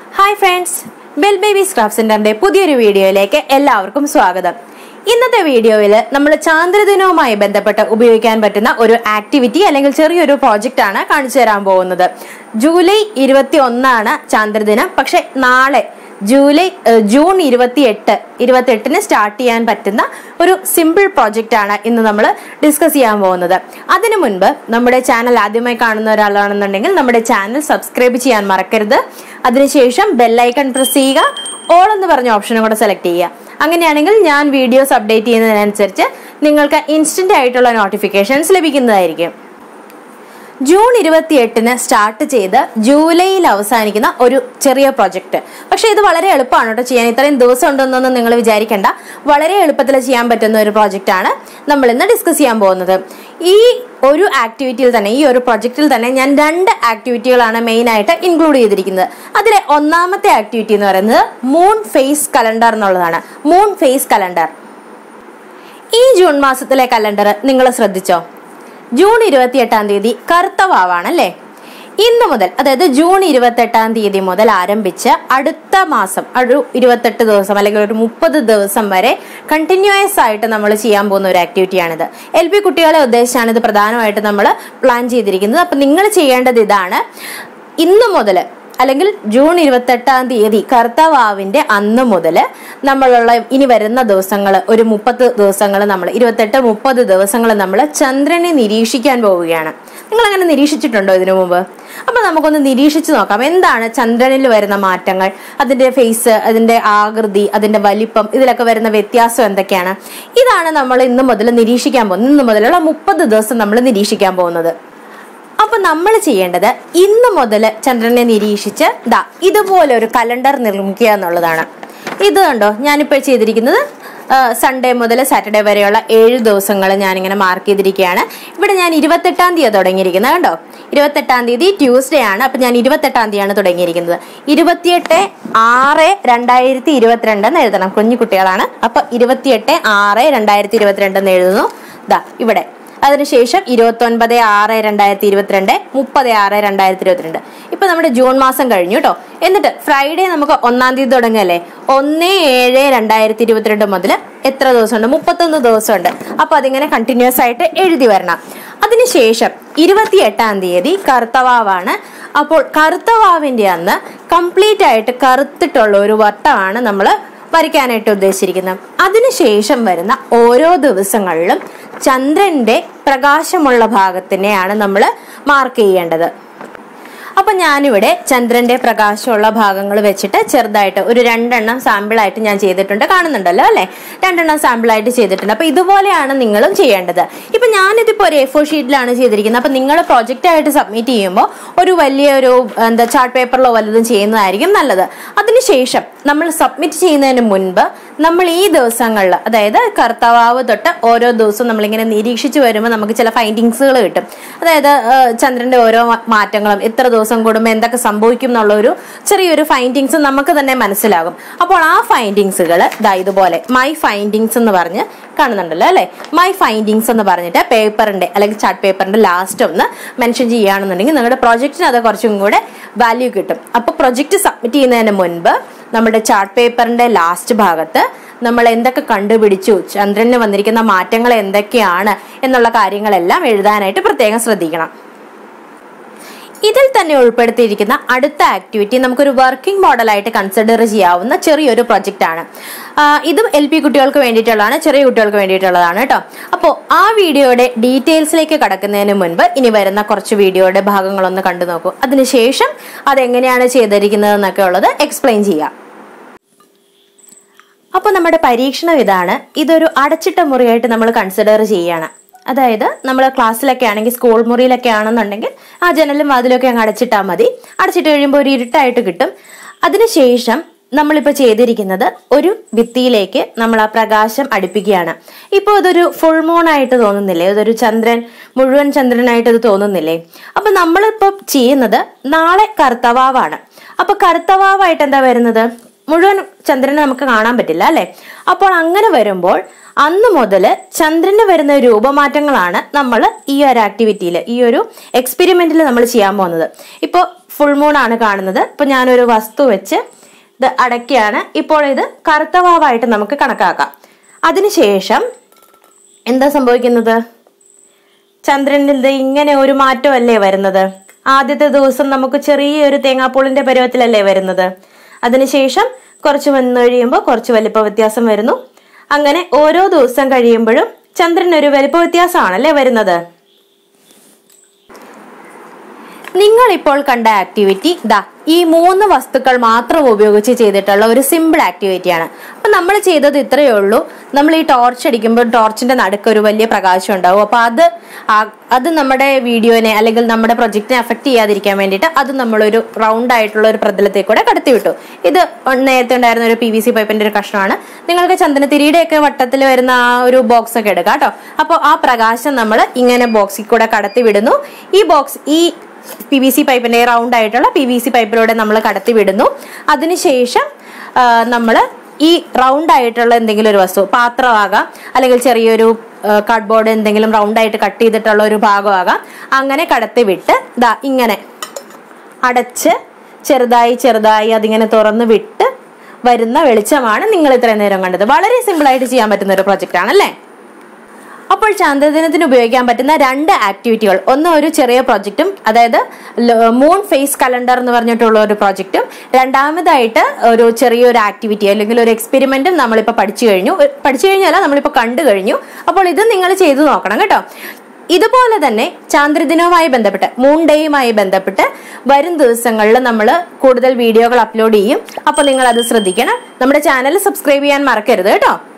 hi friends bell babies craft സെന്ററിന്റെ പുതിയൊരു വീഡിയോയിലേക്ക് എല്ലാവർക്കും സ്വാഗതം ഇന്നത്തെ വീഡിയോയിൽ നമ്മൾ ചാന്ദ്രദിനവുമായി ബന്ധപ്പെട്ട് ഉപയോഗിക്കാൻ പറ്റുന്ന ഒരു ആക്ടിവിറ്റി അല്ലെങ്കിൽ ചെറിയൊരു പ്രോജക്റ്റ് ആണ് കാണിച്ചു തരാൻ പോകുന്നത് ജൂലൈ ഇരുപത്തി ഒന്നാണ് ചാന്ദ്രദിനം പക്ഷെ നാളെ ജൂലൈ ഏഹ്, ജൂൺ ഇരുപത്തി എട്ട് ഇരുപത്തി എട്ടിന് സ്റ്റാർട്ട് ചെയ്യാൻ പറ്റുന്ന ഒരു സിമ്പിൾ പ്രോജക്റ്റ് ആണ് ഇന്ന് നമ്മൾ ഡിസ്കസ് ചെയ്യാൻ പോകുന്നത് അതിനു മുൻപ് നമ്മുടെ ചാനൽ ആദ്യമായി കാണുന്ന ഒരാളാണെന്നുണ്ടെങ്കിൽ നമ്മുടെ ചാനൽ സബ്സ്ക്രൈബ് ചെയ്യാൻ മറക്കരുത് അതിനുശേഷം ബെല്ലൈക്കൺ പ്രസ് ചെയ്യുക ഓൾ എന്ന് പറഞ്ഞ ഓപ്ഷനും കൂടെ സെലക്ട് ചെയ്യുക അങ്ങനെയാണെങ്കിൽ ഞാൻ വീഡിയോസ് അപ്ഡേറ്റ് ചെയ്യുന്നതിനനുസരിച്ച് നിങ്ങൾക്ക് ഇൻസ്റ്റന്റ് ആയിട്ടുള്ള നോട്ടിഫിക്കേഷൻസ് ലഭിക്കുന്നതായിരിക്കും ജൂൺ ഇരുപത്തി എട്ടിന് സ്റ്റാർട്ട് ചെയ്ത് ജൂലൈയിൽ അവസാനിക്കുന്ന ഒരു ചെറിയ പ്രൊജക്ട് പക്ഷെ ഇത് വളരെ എളുപ്പമാണ് കേട്ടോ ചെയ്യാൻ ഇത്രയും ദിവസം ഉണ്ടെന്നൊന്നും നിങ്ങൾ വിചാരിക്കേണ്ട വളരെ എളുപ്പത്തിൽ ചെയ്യാൻ പറ്റുന്ന ഒരു പ്രോജക്റ്റ് ആണ് നമ്മൾ ഇന്ന് ഡിസ്കസ് ചെയ്യാൻ പോകുന്നത് ഈ ഒരു ആക്ടിവിറ്റിയിൽ തന്നെ ഈ ഒരു പ്രൊജക്റ്റിൽ തന്നെ ഞാൻ രണ്ട് ആക്ടിവിറ്റികളാണ് മെയിൻ ആയിട്ട് ഇൻക്ലൂഡ് ചെയ്തിരിക്കുന്നത് അതിലെ ഒന്നാമത്തെ ആക്ടിവിറ്റി എന്ന് പറയുന്നത് മൂൺ ഫേസ് കലണ്ടർ എന്നുള്ളതാണ് മൂൺ ഫേസ് കലണ്ടർ ഈ ജൂൺ മാസത്തിലെ കലണ്ടർ നിങ്ങൾ ശ്രദ്ധിച്ചോ ജൂൺ ഇരുപത്തിയെട്ടാം തീയതി കറുത്ത വാവാണല്ലേ ഇന്ന് മുതൽ അതായത് ജൂൺ ഇരുപത്തെട്ടാം തീയതി മുതൽ ആരംഭിച്ച് അടുത്ത മാസം ഒരു ഇരുപത്തെട്ട് ദിവസം അല്ലെങ്കിൽ ഒരു മുപ്പത് ദിവസം വരെ കണ്ടിന്യൂസ് ആയിട്ട് നമ്മൾ ചെയ്യാൻ പോകുന്ന ഒരു ആക്ടിവിറ്റിയാണിത് എൽ പി കുട്ടികളെ ഉദ്ദേശിച്ചാണ് ഇത് പ്രധാനമായിട്ട് നമ്മൾ പ്ലാൻ ചെയ്തിരിക്കുന്നത് അപ്പം നിങ്ങൾ ചെയ്യേണ്ടത് ഇതാണ് ഇന്ന് മുതൽ അല്ലെങ്കിൽ ജൂൺ ഇരുപത്തെട്ടാം തീയതി കർത്തവാവിന്റെ അന്ന് മുതൽ നമ്മളുള്ള ഇനി വരുന്ന ദിവസങ്ങൾ ഒരു മുപ്പത് ദിവസങ്ങൾ നമ്മൾ ഇരുപത്തെട്ട് മുപ്പത് ദിവസങ്ങൾ നമ്മൾ ചന്ദ്രനെ നിരീക്ഷിക്കാൻ പോവുകയാണ് നിങ്ങൾ അങ്ങനെ നിരീക്ഷിച്ചിട്ടുണ്ടോ ഇതിനു മുമ്പ് അപ്പൊ നമുക്കൊന്ന് നിരീക്ഷിച്ചു നോക്കാം എന്താണ് ചന്ദ്രനിൽ വരുന്ന മാറ്റങ്ങൾ അതിന്റെ ഫേസ് അതിന്റെ ആകൃതി അതിന്റെ വലിപ്പം ഇതിലൊക്കെ വരുന്ന വ്യത്യാസം എന്തൊക്കെയാണ് ഇതാണ് നമ്മൾ ഇന്ന് മുതൽ നിരീക്ഷിക്കാൻ പോകുന്നത് ഇന്ന് മുതലുള്ള മുപ്പത് ദിവസം നമ്മൾ നിരീക്ഷിക്കാൻ പോകുന്നത് അപ്പൊ നമ്മൾ ചെയ്യേണ്ടത് ഇന്ന് മുതൽ ചന്ദ്രനെ നിരീക്ഷിച്ച് ദാ ഇതുപോലെ ഒരു കലണ്ടർ നിർമ്മിക്കുക എന്നുള്ളതാണ് ഇത് കണ്ടോ ഞാനിപ്പോൾ ചെയ്തിരിക്കുന്നത് സൺഡേ മുതൽ സാറ്റർഡേ വരെയുള്ള ഏഴ് ദിവസങ്ങൾ ഞാനിങ്ങനെ മാർക്ക് ചെയ്തിരിക്കുകയാണ് ഇവിടെ ഞാൻ ഇരുപത്തെട്ടാം തീയതി തുടങ്ങിയിരിക്കുന്നത് കണ്ടോ ഇരുപത്തെട്ടാം തീയതി ട്യൂസ്ഡേ ആണ് അപ്പൊ ഞാൻ ഇരുപത്തെട്ടാം തീയതിയാണ് തുടങ്ങിയിരിക്കുന്നത് ഇരുപത്തിയെട്ട് ആറ് രണ്ടായിരത്തി ഇരുപത്തിരണ്ട് എന്ന് എഴുതണം കുഞ്ഞു കുട്ടികളാണ് അപ്പൊ ഇരുപത്തിയെട്ട് ആറ് രണ്ടായിരത്തി ഇരുപത്തിരണ്ട് എന്ന് എഴുതുന്നു ദാ ഇവിടെ അതിനുശേഷം ഇരുപത്തി ഒൻപത് ആറ് രണ്ടായിരത്തി ഇരുപത്തിരണ്ട് മുപ്പത് ആറ് രണ്ടായിരത്തി ഇരുപത്തിരണ്ട് ഇപ്പൊ നമ്മുടെ ജൂൺ മാസം കഴിഞ്ഞു കേട്ടോ എന്നിട്ട് ഫ്രൈഡേ നമുക്ക് ഒന്നാം തീയതി തുടങ്ങല്ലേ ഒന്ന് ഏഴ് രണ്ടായിരത്തി ഇരുപത്തിരണ്ട് മുതൽ എത്ര ദിവസമുണ്ട് മുപ്പത്തൊന്ന് ദിവസമുണ്ട് അപ്പൊ അതിങ്ങനെ കണ്ടിന്യൂസ് ആയിട്ട് എഴുതി വരണം അതിനുശേഷം ഇരുപത്തി എട്ടാം തീയതി കറുത്തവാവാണ് അപ്പോൾ കറുത്തവാവിന്റെ അന്ന് കംപ്ലീറ്റ് ആയിട്ട് കറുത്തിട്ടുള്ള ഒരു വട്ടമാണ് നമ്മൾ വരയ്ക്കാനായിട്ട് ഉദ്ദേശിച്ചിരിക്കുന്നത് അതിനുശേഷം വരുന്ന ഓരോ ദിവസങ്ങളിലും ചന്ദ്രന്റെ പ്രകാശമുള്ള ഭാഗത്തിനെയാണ് നമ്മൾ മാർക്ക് ചെയ്യേണ്ടത് അപ്പൊ ഞാനിവിടെ ചന്ദ്രന്റെ പ്രകാശമുള്ള ഭാഗങ്ങൾ വെച്ചിട്ട് ചെറുതായിട്ട് ഒരു രണ്ടെണ്ണം സാമ്പിൾ ആയിട്ട് ഞാൻ ചെയ്തിട്ടുണ്ട് കാണുന്നുണ്ടല്ലോ അല്ലെ രണ്ടെണ്ണം സാമ്പിൾ ആയിട്ട് ചെയ്തിട്ടുണ്ട് അപ്പൊ ഇതുപോലെയാണ് നിങ്ങളും ചെയ്യേണ്ടത് ഇപ്പൊ ഞാനിതിപ്പോ ഒരു എ ഫോർ ഷീറ്റിലാണ് ചെയ്തിരിക്കുന്നത് അപ്പൊ നിങ്ങൾ പ്രൊജക്റ്റ് ആയിട്ട് സബ്മിറ്റ് ചെയ്യുമ്പോൾ ഒരു വലിയ ഒരു എന്താ ചാർട്ട് പേപ്പറിലോ വല്ലതും ചെയ്യുന്നതായിരിക്കും നല്ലത് അതിനുശേഷം നമ്മൾ സബ്മിറ്റ് ചെയ്യുന്നതിന് മുൻപ് നമ്മൾ ഈ ദിവസങ്ങളിൽ അതായത് കർത്തവാവ് തൊട്ട് ഓരോ ദിവസവും നമ്മളിങ്ങനെ നിരീക്ഷിച്ച് വരുമ്പോൾ നമുക്ക് ചില ഫൈൻഡിങ്സുകൾ കിട്ടും അതായത് ആ, ചന്ദ്രന്റെ ഓരോ മാ- മാറ്റങ്ങളും എത്ര ദിവസം കൂടുമ്പോൾ എന്തൊക്കെ സംഭവിക്കും എന്നുള്ള ഒരു ചെറിയൊരു ഫൈൻഡിങ്സ് നമുക്ക് തന്നെ മനസ്സിലാകും അപ്പോൾ ആ ഫൈൻഡിങ്സുകൾ ദാ ഇതുപോലെ മൈ ഫൈൻഡിങ്സ് എന്ന് പറഞ്ഞ് കാണുന്നുണ്ടല്ലോ അല്ലെ മൈ ഫൈൻഡിങ്സ് എന്ന് പറഞ്ഞിട്ട് പേപ്പറിന്റെ അല്ലെങ്കിൽ ചാർട്ട് പേപ്പറിന്റെ ലാസ്റ്റ് ഒന്ന് മെൻഷൻ ചെയ്യുകയാണെന്നുണ്ടെങ്കിൽ നിങ്ങളുടെ പ്രൊജക്റ്റിന് അത് കുറച്ചും കൂടെ വാല്യൂ കിട്ടും അപ്പോൾ പ്രൊജക്റ്റ് സബ്മിറ്റ് ചെയ്യുന്നതിന് മുൻപ് നമ്മുടെ ചാർട്ട് പേപ്പറിന്റെ ലാസ്റ്റ് ഭാഗത്ത് നമ്മൾ എന്തൊക്കെ കണ്ടുപിടിച്ചു ചന്ദ്രന് വന്നിരിക്കുന്ന മാറ്റങ്ങൾ എന്തൊക്കെയാണ് എന്നുള്ള കാര്യങ്ങളെല്ലാം എഴുതാനായിട്ട് പ്രത്യേകം ശ്രദ്ധിക്കണം ഇതിൽ തന്നെ ഉൾപ്പെടുത്തിയിരിക്കുന്ന അടുത്ത ആക്ടിവിറ്റി നമുക്കൊരു വർക്കിംഗ് മോഡലായിട്ട് കൺസിഡർ ചെയ്യാവുന്ന ചെറിയൊരു പ്രൊജക്റ്റ് ആണ് ആ, ഇതും എൽ പി കുട്ടികൾക്ക് വേണ്ടിയിട്ടുള്ളതാണ് ചെറിയ കുട്ടികൾക്ക് വേണ്ടിയിട്ടുള്ളതാണ് കേട്ടോ അപ്പോൾ ആ വീഡിയോയുടെ ഡീറ്റെയിൽസിലേക്ക് കടക്കുന്നതിന് മുൻപ് ഇനി വരുന്ന കുറച്ച് വീഡിയോയുടെ ഭാഗങ്ങളൊന്ന് കണ്ടു നോക്കൂ അതിനുശേഷം അതെങ്ങനെയാണ് ചെയ്തിരിക്കുന്നത് എന്നൊക്കെ ഉള്ളത് എക്സ്പ്ലെയിൻ ചെയ്യാം അപ്പോൾ നമ്മുടെ പരീക്ഷണം ഇതാണ് ഇതൊരു അടച്ചിട്ട മുറിയായിട്ട് നമ്മൾ കൺസിഡർ ചെയ്യാണ് അതായത് നമ്മൾ ക്ലാസ്സിലൊക്കെ ആണെങ്കിൽ സ്കൂൾ മുറിയിലൊക്കെ ആണെന്നുണ്ടെങ്കിൽ ആ ജനലും വാതിലൊക്കെ അങ്ങ് അടച്ചിട്ടാൽ മതി അടച്ചിട്ട് കഴിയുമ്പോൾ ഒരു ഇരുട്ടായിട്ട് കിട്ടും അതിനുശേഷം നമ്മളിപ്പോൾ ചെയ്തിരിക്കുന്നത് ഒരു ഭിത്തിയിലേക്ക് നമ്മൾ ആ പ്രകാശം അടുപ്പിക്കുകയാണ് ഇപ്പോൾ ഇതൊരു ഫുൾ മൂൺ ആയിട്ട് തോന്നുന്നില്ലേ ഇതൊരു ചന്ദ്രൻ മുഴുവൻ ചന്ദ്രനായിട്ട് ഇത് തോന്നുന്നില്ലേ അപ്പൊ നമ്മളിപ്പോൾ ചെയ്യുന്നത് നാളെ കർത്തവാവാണ് അപ്പൊ കർത്തവാവായിട്ട് എന്താ വരുന്നത് മുഴുവൻ ചന്ദ്രനെ നമുക്ക് കാണാൻ പറ്റില്ല അല്ലെ അപ്പോൾ അങ്ങനെ വരുമ്പോൾ അന്ന് മുതൽ ചന്ദ്രന് വരുന്ന രൂപമാറ്റങ്ങളാണ് നമ്മൾ ഈ ഒരു ആക്ടിവിറ്റിയിൽ ഈ ഒരു എക്സ്പെരിമെന്റിൽ നമ്മൾ ചെയ്യാൻ പോകുന്നത് ഇപ്പോൾ ഫുൾ മൂൺ ആണ് കാണുന്നത് ഇപ്പൊ ഞാനൊരു വസ്തു വെച്ച് ഇത് അടയ്ക്കുകയാണ് ഇപ്പോൾ ഇത് കറുത്ത വാവായിട്ട് നമുക്ക് കണക്കാക്കാം അതിനുശേഷം എന്താ സംഭവിക്കുന്നത് ചന്ദ്രനിൽ ഇത് ഇങ്ങനെ ഒരു മാറ്റമല്ലേ വരുന്നത് ആദ്യത്തെ ദിവസം നമുക്ക് ചെറിയൊരു തേങ്ങാപ്പൂളിന്റെ പരുവത്തിലല്ലേ വരുന്നത് അതിനുശേഷം കുറച്ച് വന്നു കഴിയുമ്പോൾ കുറച്ച് വലിപ്പ വ്യത്യാസം വരുന്നു അങ്ങനെ ഓരോ ദിവസം കഴിയുമ്പോഴും ചന്ദ്രൻ ഒരു വലിപ്പ വ്യത്യാസമാണല്ലേ വരുന്നത് നിങ്ങൾ ഇപ്പോൾ കണ്ട ആക്ടിവിറ്റി ദാ ഈ മൂന്ന് വസ്തുക്കൾ മാത്രം ഉപയോഗിച്ച് ചെയ്തിട്ടുള്ള ഒരു സിമ്പിൾ ആക്ടിവിറ്റിയാണ് അപ്പൊ നമ്മൾ ചെയ്തത് ഇത്രയേ ഉള്ളൂ നമ്മൾ ഈ ടോർച്ച് അടിക്കുമ്പോൾ ടോർച്ചിന്റെ നടുക്ക് ഒരു വലിയ പ്രകാശം ഉണ്ടാവും അപ്പൊ അത് ആ- അത് നമ്മുടെ വീഡിയോനെ അല്ലെങ്കിൽ നമ്മുടെ പ്രൊജക്റ്റിനെ അഫക്ട് ചെയ്യാതിരിക്കാൻ വേണ്ടിയിട്ട് അത് നമ്മളൊരു റൗണ്ട് ആയിട്ടുള്ള ഒരു പ്രതലത്തിൽ കൂടെ കടത്തിവിട്ടു ഇത് നേരത്തെ ഉണ്ടായിരുന്ന ഒരു പി വി സി പൈപ്പിന്റെ ഒരു കഷ്ണമാണ് നിങ്ങൾക്ക് ചന്ദനത്തിരിയുടെ ഒക്കെ വട്ടത്തിൽ വരുന്ന ആ ഒരു ബോക്സ് ഒക്കെ എടുക്കാം കേട്ടോ അപ്പോൾ ആ പ്രകാശം നമ്മൾ ഇങ്ങനെ ബോക്സിൽ കൂടെ കടത്തി വിടുന്നു ഈ ബോക്സ് ഈ പി വി സി പൈപ്പിന്റെ റൗണ്ട് ആയിട്ടുള്ള പി വി സി പൈപ്പിലൂടെ നമ്മൾ കടത്തി വിടുന്നു അതിനുശേഷം നമ്മൾ ഈ റൗണ്ട് ആയിട്ടുള്ള എന്തെങ്കിലും ഒരു വസ്തു പാത്രമാകാം അല്ലെങ്കിൽ ചെറിയൊരു കാർഡ്ബോർഡ് എന്തെങ്കിലും റൗണ്ട് ആയിട്ട് കട്ട് ചെയ്തിട്ടുള്ള ഒരു ഭാഗമാകാം അങ്ങനെ കടത്തി വിട്ട് ദാ ഇങ്ങനെ അടച്ച് ചെറുതായി ചെറുതായി അതിങ്ങനെ തുറന്ന് വിട്ട് വരുന്ന വെളിച്ചമാണ് നിങ്ങൾ ഇത്രയും നേരം കണ്ടത് വളരെ സിമ്പിൾ ആയിട്ട് ചെയ്യാൻ പറ്റുന്ന ഒരു പ്രൊജക്റ്റ് ആണല്ലേ അപ്പോൾ ചന്ദ്രദിനത്തിന് ഉപയോഗിക്കാൻ പറ്റുന്ന രണ്ട് ആക്ടിവിറ്റികൾ ഒന്ന് ഒരു ചെറിയ പ്രൊജക്റ്റും അതായത് മൂൺ ഫേസ് കലണ്ടർ എന്ന് പറഞ്ഞിട്ടുള്ള ഒരു പ്രൊജക്റ്റും രണ്ടാമതായിട്ട് ഒരു ചെറിയൊരു ആക്ടിവിറ്റി അല്ലെങ്കിൽ ഒരു എക്സ്പെരിമെന്റും നമ്മളിപ്പോൾ പഠിച്ചു കഴിഞ്ഞു ഏ, പഠിച്ചു കഴിഞ്ഞാൽ നമ്മളിപ്പോൾ കണ്ടു കഴിഞ്ഞു അപ്പോൾ ഇത് നിങ്ങൾ ചെയ്തു നോക്കണം കേട്ടോ ഇതുപോലെ തന്നെ ചാന്ദ്രദിനവുമായി ബന്ധപ്പെട്ട് മൂൺ ഡേയുമായി ബന്ധപ്പെട്ട് വരും ദിവസങ്ങളിൽ നമ്മൾ കൂടുതൽ വീഡിയോകൾ അപ്ലോഡ് ചെയ്യും അപ്പോൾ നിങ്ങൾ അത് ശ്രദ്ധിക്കണം നമ്മുടെ ചാനൽ സബ്സ്ക്രൈബ് ചെയ്യാൻ മറക്കരുത് കേട്ടോ